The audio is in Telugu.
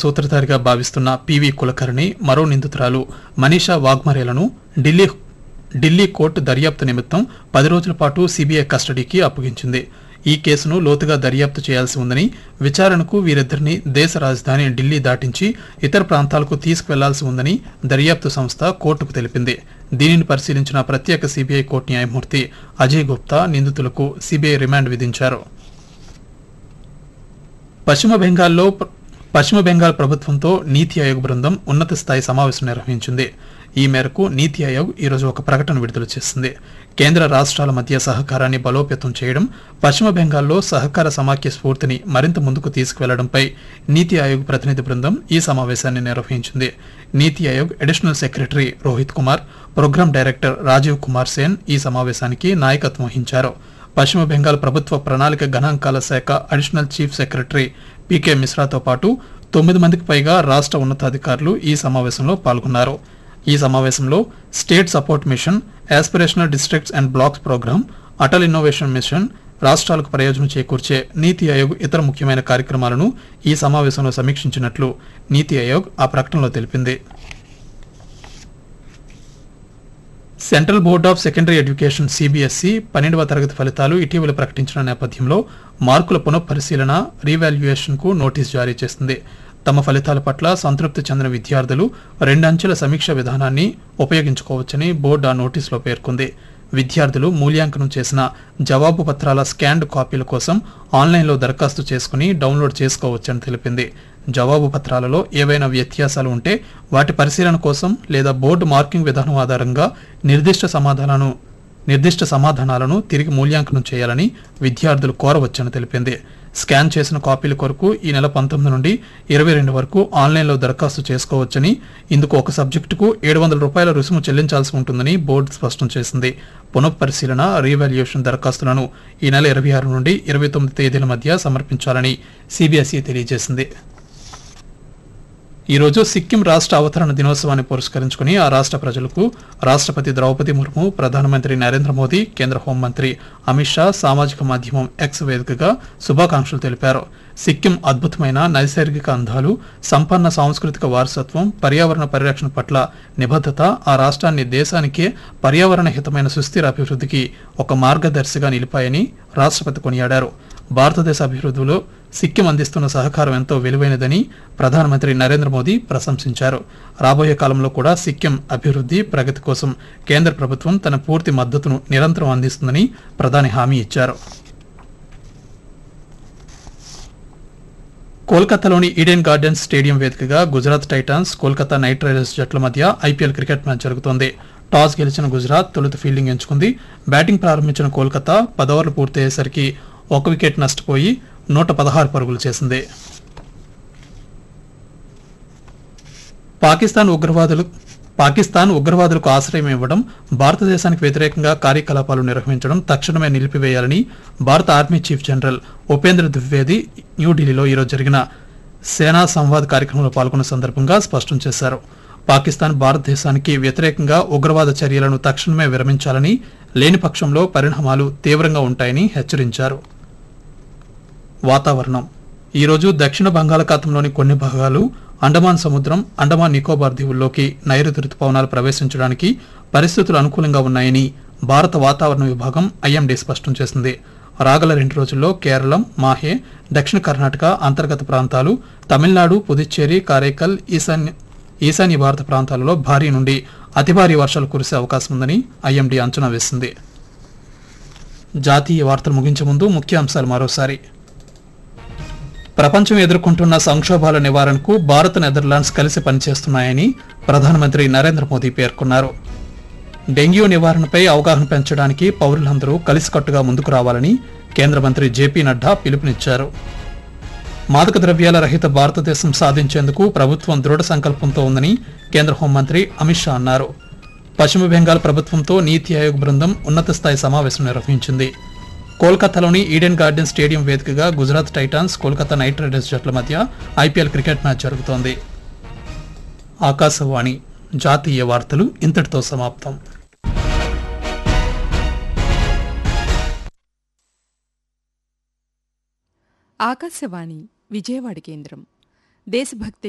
సూత్రధారిగా భావిస్తున్న పివి కులకర్ణి మరో నిందితురాలు మనీషా వాగ్మరేలను ఢిల్లీ ఢిల్లీ కోర్టు దర్యాప్తు నిమిత్తం పది రోజుల పాటు సిబిఐ కస్టడీకి అప్పగించింది ఈ కేసును లోతుగా దర్యాప్తు చేయాల్సి ఉందని విచారణకు వీరిద్దరిని దేశ రాజధాని ఢిల్లీ దాటించి ఇతర ప్రాంతాలకు తీసుకువెళ్లాల్సి ఉందని దర్యాప్తు సంస్థ కోర్టుకు తెలిపింది దీనిని పరిశీలించిన ప్రత్యేక సిబిఐ కోర్టు న్యాయమూర్తి అజయ్ గుప్తా నిందితులకు సిబిఐ రిమాండ్ విధించారు పశ్చిమ బెంగాల్లో ప్ర- పశ్చిమ బెంగాల్ ప్రభుత్వంతో నీతి ఆయోగ్ బృందం ఉన్నత స్థాయి సమావేశం నిర్వహించింది ఈ మేరకు నీతి ఆయోగ్ ఈరోజు ఒక ప్రకటన విడుదల చేసింది కేంద్ర రాష్ట్రాల మధ్య సహకారాన్ని బలోపేతం చేయడం పశ్చిమ బెంగాల్లో సహకార సమాఖ్య స్ఫూర్తిని మరింత ముందుకు తీసుకువెళ్లడంపై నీతి ఆయోగ్ ప్రతినిధి బృందం ఈ సమావేశాన్ని నిర్వహించింది NITI Aayog additional secretary Rohit Kumar programme director Rajiv Kumar Sen ఈ సమావేశానికి నాయకత్వం వహించారు పశ్చిమ బెంగాల్ ప్రభుత్వ ప్రణాళిక గణాంకాల శాఖ అడిషనల్ చీఫ్ సెక్రటరీ పీకే మిశ్రాతో పాటు తొమ్మిది మందికి పైగా రాష్ట్ర ఉన్నతాధికారులు ఈ సమావేశంలో పాల్గొన్నారు ఈ సమావేశంలో state support mission aspirational districts and blocks programme Atal innovation mission రాష్ట్రాలకు ప్రయోజనం చేకూర్చే నీతి ఆయోగ్ ఇతర ముఖ్యమైన కార్యక్రమాలను ఈ సమావేశంలో సమీక్షించినట్లు నీతి ఆయోగ్ ఆ ప్రకటనలో తెలిపింది central board of secondary education CBSE పన్నెండవ తరగతి ఫలితాలు ఇటీవల ప్రకటించిన నేపథ్యంలో మార్కుల పునఃపరిశీలన రీవాల్యుయేషన్ కు నోటీస్ జారీ చేసింది తమ ఫలితాల పట్ల సంతృప్తి చెందిన విద్యార్థులు రెండంచెల సమీక్ష విధానాన్ని ఉపయోగించుకోవచ్చని బోర్డు ఆ నోటీసులో పేర్కొంది విద్యార్థులు మూల్యాంకనం చేసిన జవాబు పత్రాల స్కాన్డ్ కాపీల కోసం ఆన్లైన్లో దరఖాస్తు చేసుకుని డౌన్లోడ్ చేసుకోవచ్చని తెలిపింది జవాబు పత్రాలలో ఏవైనా వ్యత్యాసాలు ఉంటే వాటి పరిశీలన కోసం లేదా బోర్డు మార్కింగ్ విధానం ఆధారంగా నిర్దిష్ట సమాధానాలను నిర్దిష్ట సమాధానాలను తిరిగి మూల్యాంకనం చేయాలని విద్యార్థులు కోరవచ్చని తెలిపింది స్కాన్ చేసిన కాపీల కొరకు ఈ నెల పంతొమ్మిది నుండి ఇరవై రెండు వరకు ఆన్లైన్లో దరఖాస్తు చేసుకోవచ్చని ఇందుకు ఒక సబ్జెక్టుకు ఏడు వందల రూపాయల రుసుము చెల్లించాల్సి ఉంటుందని బోర్డు స్పష్టం చేసింది పునఃపరిశీలన రీవాల్యుయేషన్ దరఖాస్తులను ఈ నెల ఇరవై ఆరు నుండి ఇరవై తొమ్మిది తేదీల మధ్య సమర్పించాలని సిబిఎస్ఈ తెలియజేసింది ఈ రోజు సిక్కిం రాష్ట్ర అవతరణ దినోత్సవాన్ని పురస్కరించుకుని ఆ రాష్ట్ర ప్రజలకు రాష్ట్రపతి ద్రౌపది ముర్ము ప్రధానమంత్రి నరేంద్ర మోదీ కేంద్ర హోంమంత్రి అమిత్ షా సామాజిక మాధ్యమం ఎక్స్ వేదికగా శుభాకాంక్షలు తెలిపారు సిక్కిం అద్భుతమైన నైసర్గిక అందాలు సంపన్న సాంస్కృతిక వారసత్వం పర్యావరణ పరిరక్షణ పట్ల నిబద్ధత ఆ రాష్ట్రాన్ని దేశానికే పర్యావరణ హితమైన సుస్థిర అభివృద్ధికి ఒక మార్గదర్శిగా నిలిపాయని రాష్ట్రపతి కొనియాడారు భారతదేశ అభివృద్ధిలో సిక్కిం అందిస్తున్న సహకారం ఎంతో విలువైనదని ప్రధానమంత్రి నరేంద్ర మోదీ ప్రశంసించారు రాబోయే కాలంలో కూడా సిక్కిం అభివృద్ధి ప్రగతి కోసం కేంద్ర ప్రభుత్వం తన పూర్తి మద్దతును నిరంతరం అందిస్తుందని ప్రధాని హామీ ఇచ్చారు కోల్కతాలోని ఈడెన్ గార్డెన్స్ స్టేడియం వేదికగా Gujarat Titans Kolkata Knight Riders జట్ల మధ్య ఐపీఎల్ క్రికెట్ మ్యాచ్ జరుగుతోంది టాస్ గెలిచిన గుజరాత్ తొలుత ఫీల్డింగ్ ఎంచుకుంది బ్యాటింగ్ ప్రారంభించిన కోల్కతా పదోవర్లు పూర్తయ్యేసరికి ఒక వికెట్ నష్టపోయి నూట పదహారు పరుగులు చేసింది పాకిస్తాన్ ఉగ్రవాదులు పాకిస్తాన్ ఉగ్రవాదులకు ఆశ్రయం ఇవ్వడం భారతదేశానికి వ్యతిరేకంగా కార్యకలాపాలు నిర్వహించడం తక్షణమే నిలిపివేయాలని భారత army chief general Upendra Dwivedi న్యూఢిల్లీలో ఈరోజు జరిగిన సేనా సంవాద్ కార్యక్రమంలో పాల్గొన్న సందర్భంగా స్పష్టం చేశారు పాకిస్తాన్ భారతదేశానికి వ్యతిరేకంగా ఉగ్రవాద చర్యలను తక్షణమే విరమించాలని లేని పక్షంలో పరిణామాలు తీవ్రంగా ఉంటాయని హెచ్చరించారు వాతావరణం ఈరోజు దక్షిణ బంగాళాఖాతంలోని కొన్ని భాగాలు అండమాన్ సముద్రం అండమాన్ నికోబార్ దీవుల్లోకి నైరుతి రుతుపవనాలు ప్రవేశించడానికి పరిస్థితులు అనుకూలంగా ఉన్నాయని భారత వాతావరణ విభాగం ఐఎండీ స్పష్టం చేసింది రాగల రెండు రోజుల్లో కేరళం మాహే దక్షిణ కర్ణాటక అంతర్గత ప్రాంతాలు తమిళనాడు పుదుచ్చేరి కారైకల్ ఈశాన్య ఈశాన్య భారత ప్రాంతాలలో భారీ నుండి అతి భారీ వర్షాలు కురిసే అవకాశం ఉందని ఐఎండీ అంచనా వేసింది జాతీయ వార్తలు ముగించే ముందు ముఖ్య అంశాలు మరోసారి ప్రపంచం ఎదుర్కొంటున్న సంక్షోభాల నివారణకు భారత్ నెదర్లాండ్స్ కలిసి పనిచేస్తున్నాయని ప్రధానమంత్రి నరేంద్ర మోదీ పేర్కొన్నారు డెంగ్యూ నివారణపై అవగాహన పెంచడానికి పౌరులందరూ కలిసికట్టుగా ముందుకు రావాలని కేంద్ర మంత్రి జేపీ నడ్డా పిలుపునిచ్చారు మాదక ద్రవ్యాల రహిత భారతదేశం సాధించేందుకు ప్రభుత్వం దృఢ సంకల్పంతో ఉందని కేంద్ర హోంమంత్రి అమిత్ షా అన్నారు పశ్చిమ బెంగాల్ ప్రభుత్వంతో నీతి ఆయోగ్ బృందం ఉన్నత స్థాయి సమావేశం నిర్వహించింది కోల్కతాలోని ఈడెన్ గార్డెన్ స్టేడియం వేదికగా Gujarat Titans Kolkata Knight Riders జట్ల మధ్య ఐపీఎల్ క్రికెట్ మ్యాచ్ జరుగుతోంది ఆకాశవాణి జాతీయ వార్తలు ఇంతటితో సమాప్తం ఆకాశవాణి విజయవాడ కేంద్రం దేశభక్తి